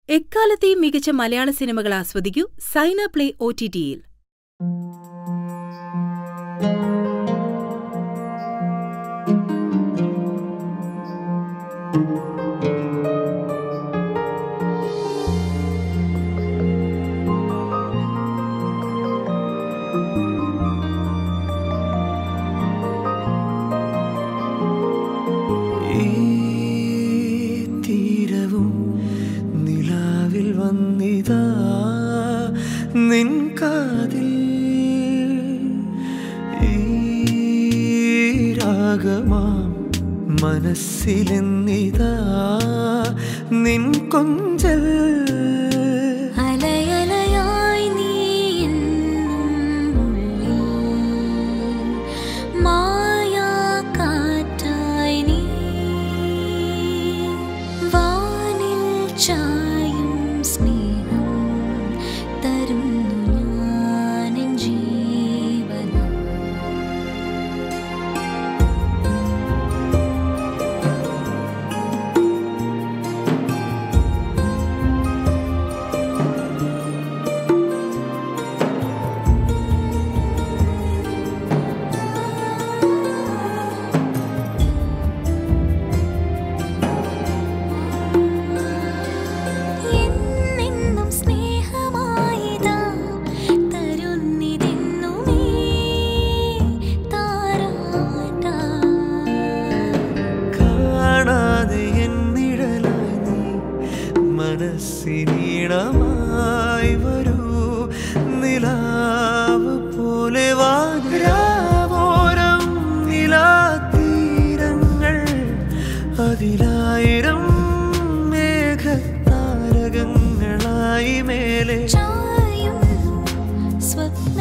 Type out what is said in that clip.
എക്കാലത്തെയും മികച്ച മലയാള സിനിമകൾ ആസ്വദിക്കൂ സൈന പ്ലേ ഒ ടി ടിയിൽ ഈ തീരവും നിലാവിൽ വന്നിതാ നിൻ കാതിൽ ഈ രാഗമാം മനസ്സിലെന്നിതാ നിൻ കൊഞ്ചൽ അലയലയായി നീ എന്നും ഉള്ളിൽ മായാക്കാറ്റായി നീ വാനിൽ ചായും സ്നേഹം തരുന്നു ഞാനെൻ ജീവനം എന്നെന്നും സ്നേഹമായിതാ തരുന്നിതെന്നുമേ താരാട്ടാ കാണാതെ എന്നിഴലായി നീ മനസ്സിനീണമായി വരൂ നിലാവ് പോലെ വാഗ്രാവോരം നിലാതീരങ്ങൾ അതിലായിരം മേഘതാരകങ്ങളായി മേലെ ചായും സ്വപ്ന